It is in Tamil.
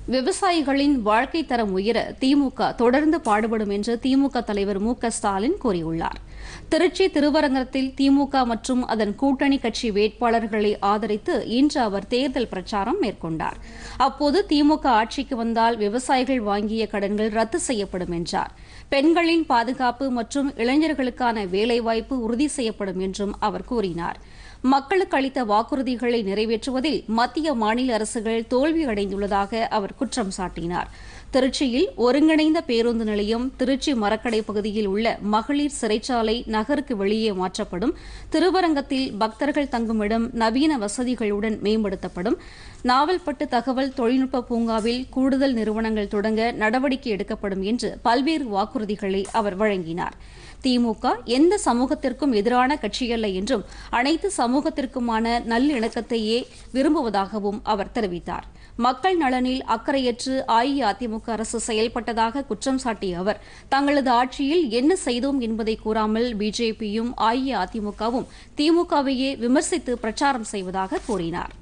விவசாயிகளின் வாழ்க்கை தரம் உயர திமுக தொடர்ந்து பாடுபடும் என்று திமுக தலைவர் மு க ஸ்டாலின் கூறியுள்ளார் திருச்சி திருவரங்கத்தில் திமுக மற்றும் அதன் கூட்டணி கட்சி வேட்பாளர்களை ஆதரித்து இன்று அவர் தேர்தல் பிரச்சாரம் மேற்கொண்டார் அப்போது திமுக ஆட்சிக்கு வந்தால் விவசாயிகள் வாங்கிய கடன்கள் ரத்து செய்யப்படும் என்றார் பெண்களின் பாதுகாப்பு மற்றும் இளைஞர்களுக்கான வேலைவாய்ப்பு உறுதி செய்யப்படும் என்றும் அவர் கூறினார் மக்களுக்கு அளித்த வாக்குறுதிகளை நிறைவேற்றுவதில் மத்திய மாநில அரசுகள் தோல்வியடைந்துள்ளதாக அவர் குற்றம் சாட்டினார் திருச்சியில் ஒருங்கிணைந்த பேருந்து நிலையம் திருச்சி மரக்கடை பகுதியில் உள்ள மகளிர் சிறைச்சாலை நகருக்கு வெளியே மாற்றப்படும் திருவரங்கத்தில் பக்தர்கள் தங்குமிடம் நவீன வசதிகளுடன் மேம்படுத்தப்படும் நாவல்பட்டு தகவல் தொழில்நுட்ப பூங்காவில் கூடுதல் நிறுவனங்கள் தொடங்க நடவடிக்கை எடுக்கப்படும் என்று பல்வேறு வாக்குறுதிகளை அவர் வழங்கினார் திமுக எந்த சமூகத்திற்கும் எதிரான கட்சியல்ல என்றும் அனைத்து சமூகத்திற்குமான நல்லிணக்கத்தையே விரும்புவதாகவும் அவர் தெரிவித்தார் மக்கள் நலனில் அக்கறையற்று அஇஅதிமுக அரசு செயல்பட்டதாக குற்றம் சாட்டிய அவர் தங்களது ஆட்சியில் என்ன செய்தோம் என்பதை கூறாமல் பிஜேபியும் அஇஅதிமுகவும் திமுகவையே விமர்சித்து பிரச்சாரம் செய்வதாக கூறினார்